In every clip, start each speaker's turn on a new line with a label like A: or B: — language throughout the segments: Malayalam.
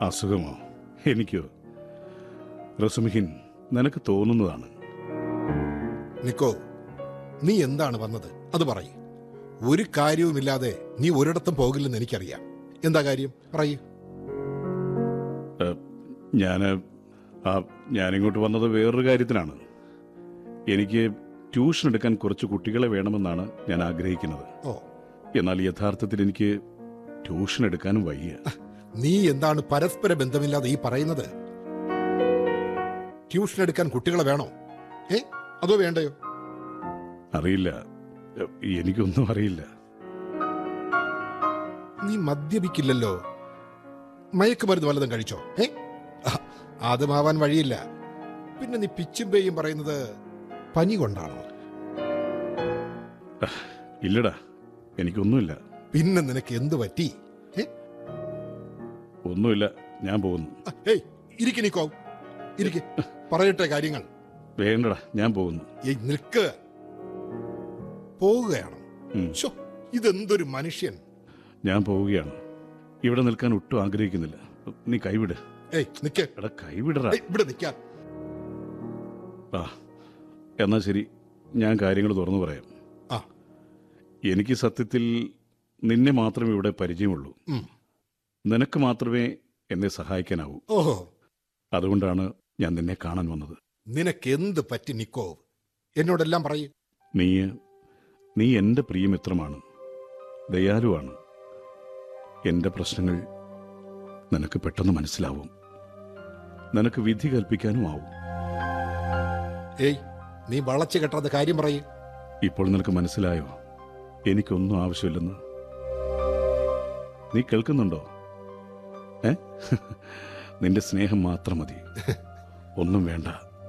A: അസുഖമോ എനിക്കോ റസുമിഹിൻ നിനക്ക് തോന്നുന്നതാണ്
B: നിക്കോ നീ എന്താണ് വന്നത് അത് പറയ് ഒരു കാര്യവുമില്ലാതെ നീ ഒരിടത്തും പോകില്ലെന്ന് എനിക്കറിയാം എന്താ കാര്യം പറയൂ
A: ഞാൻ ആ ഞാനിങ്ങോട്ട് വന്നത് വേറൊരു കാര്യത്തിനാണ് എനിക്ക് ട്യൂഷൻ എടുക്കാൻ കുറച്ച് കുട്ടികളെ വേണമെന്നാണ് ഞാൻ ആഗ്രഹിക്കുന്നത്
B: ഓ
A: എന്നാൽ യഥാർത്ഥത്തിൽ എനിക്ക് ട്യൂഷൻ എടുക്കാനും വയ്യ
B: നീ എന്താണ് പരസ്പര ബന്ധമില്ലാതെ ഈ പറയുന്നത് ട്യൂഷൻ എടുക്കാൻ കുട്ടികളെ വേണോ ഏ അതോ വേണ്ടയോ
A: അറിയില്ല എനിക്കൊന്നും അറിയില്ല
B: നീ മദ്യപിക്കില്ലല്ലോ മയക്കുമരുന്ന് വല്ലതും കഴിച്ചോ ഏ ആ, അതുമാവാൻ വഴിയില്ല പിന്നെ നീ പിച്ചും പേയും പറയുന്നത് പനി കൊണ്ടാണോ
A: ഇല്ലടാ എനിക്കൊന്നുമില്ല
B: പിന്നെ നിനക്ക് എന്ത് പറ്റി ഏ
A: ഒന്നുമില്ല ഞാൻ പോകുന്നു
B: ആ, ഏയ് ഇരിക്ക് നിക്കോ ഇരിക്ക് പറയട്ടെ കാര്യങ്ങൾ
A: വേണ്ടടാ ഞാൻ പോകുന്നു
B: ഏയ് നിൽക്ക് പോവുകയാണോ
A: ഉം.
B: ശോ, ഇതെന്തൊരു മനുഷ്യൻ
A: ഞാൻ പോവുകയാണ് ഇവിടെ നിൽക്കാൻ ഒട്ടും ആഗ്രഹിക്കുന്നില്ല നീ കൈവിട്
B: ഏയ് നിക്ക്
A: എടാ കൈവിടറാ
B: ഏയ്, ഇവിടെ നിൽക്കാൻ
A: ആ എന്നാ ശരി ഞാൻ കാര്യങ്ങൾ തുറന്നു പറയാം
B: ആ
A: എനിക്ക് സത്യത്തിൽ നിന്നെ മാത്രമേ ഇവിടെ പരിചയമുള്ളൂ
B: ഉം.
A: നിനക്ക് മാത്രമേ എന്നെ സഹായിക്കാനാവൂ
B: ഓഹോ
A: അതുകൊണ്ടാണ് ഞാൻ നിന്നെ കാണാൻ വന്നത്
B: നിനക്ക് എന്ത് പറ്റി നിക്കോ എന്നോടെല്ലാം പറയൂ
A: നീ നീ എൻ്റെ പ്രിയമിത്രമാണ് ദയാലുവാണ് എൻ്റെ പ്രശ്നങ്ങൾ നിനക്ക് പെട്ടെന്ന് മനസ്സിലാവും നിനക്ക് വിധി കൽപ്പിക്കാനും ആവും
B: ഏയ് നീ വളച്ചു കെട്ടാത്ത കാര്യം പറയൂ
A: ഇപ്പോൾ നിനക്ക് മനസ്സിലായോ എനിക്കൊന്നും ആവശ്യമില്ലെന്ന് നീ കേൾക്കുന്നുണ്ടോ ഏ നിന്റെ സ്നേഹം മാത്രം മതി ഒന്നും വേണ്ട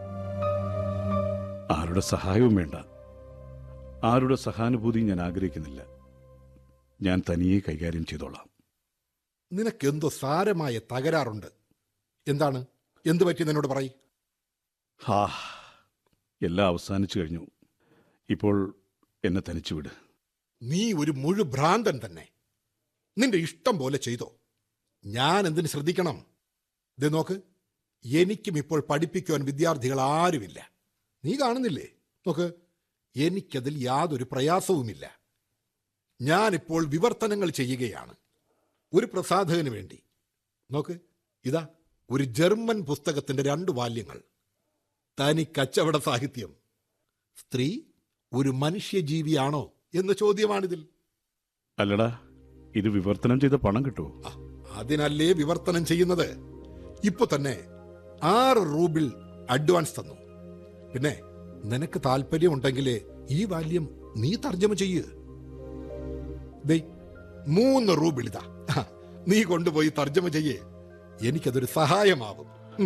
A: ആരുടെ സഹായവും വേണ്ട ആരുടെ സഹാനുഭൂതി ഞാൻ ആഗ്രഹിക്കുന്നില്ല ഞാൻ തനിയെ കൈകാര്യം ചെയ്തോളാം
B: നിനക്ക് എന്തോ സാരമായ തകരാറുണ്ട് എന്താണ് എന്ത് പറ്റി എന്നോട് പറയ്
A: ഹാ എല്ലാം അവസാനിച്ചു കഴിഞ്ഞു ഇപ്പോൾ എന്നെ തനിച്ചു വിട്
B: നീ ഒരു മുഴു ഭ്രാന്തൻ തന്നെ നിന്റെ ഇഷ്ടം പോലെ ചെയ്തോ ഞാൻ എന്തിന് ശ്രദ്ധിക്കണം ദേ നോക്ക് എനിക്കും ഇപ്പോൾ പഠിപ്പിക്കുവാൻ വിദ്യാർത്ഥികൾ ആരുമില്ല നീ കാണുന്നില്ലേ നോക്ക് എനിക്കതിൽ യാതൊരു പ്രയാസവുമില്ല ഞാനിപ്പോൾ വിവർത്തനങ്ങൾ ചെയ്യുകയാണ് ഒരു പ്രസാധകന് വേണ്ടി നോക്ക് ഇതാ ഒരു ജർമ്മൻ പുസ്തകത്തിന്റെ രണ്ട് വാല്യങ്ങൾ തനി കച്ചവട സാഹിത്യം സ്ത്രീ ഒരു മനുഷ്യജീവിയാണോ എന്ന ചോദ്യമാണിതിൽ
A: അല്ലടാ ഇത് വിവർത്തനം ചെയ്ത പണം കിട്ടുമോ
B: ആ, അതിനല്ലേ വിവർത്തനം ചെയ്യുന്നത് ഇപ്പൊ തന്നെ ആറ് റൂബിൾ അഡ്വാൻസ് തന്നു പിന്നെ നിനക്ക് താല്പര്യമുണ്ടെങ്കിൽ ഈ ബാല്യം നീ തർജ്ജമ ചെയ്യ് ദേ മൂന്ന് റൂബിൾ ഇതാ ആ, നീ കൊണ്ടുപോയി തർജ്ജമ ചെയ്യേ എനിക്കതൊരു സഹായമാവും ഉം.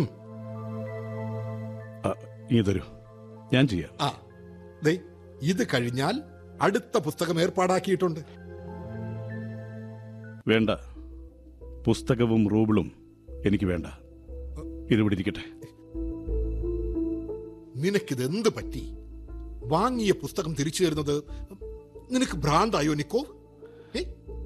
A: ആ, നീ തരൂ ഞാൻ ചെയ്യാം
B: ആ ദേ ഇത് കഴിഞ്ഞാൽ അടുത്ത പുസ്തകം ഏർപ്പാടാക്കിയിട്ടുണ്ട്
A: വേണ്ട പുസ്തകവും റൂബിളും എനിക്ക് വേണ്ട ഇതിവിടെ ഇരിക്കട്ടെ
B: നിനക്കിത് എന്ത് പറ്റി വാങ്ങിയ പുസ്തകം തിരിച്ചു തരുന്നത് നിനക്ക് ഭ്രാന്തായോ നിക്കോ ഏ?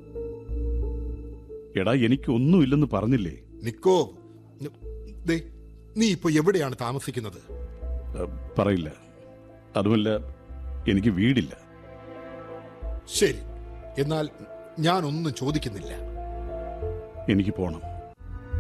A: എടാ എനിക്ക് ഒന്നുമില്ലെന്ന് പറഞ്ഞില്ലേ
B: നിക്കോ ന- ദേ നീ ഇപ്പൊ എവിടെയാണ് താമസിക്കുന്നത്
A: ആ, പറയില്ല അതുമല്ല എനിക്ക് വീടില്ല
B: ശരി എന്നാൽ ഞാനൊന്നും ചോദിക്കുന്നില്ല
A: എനിക്ക് പോണം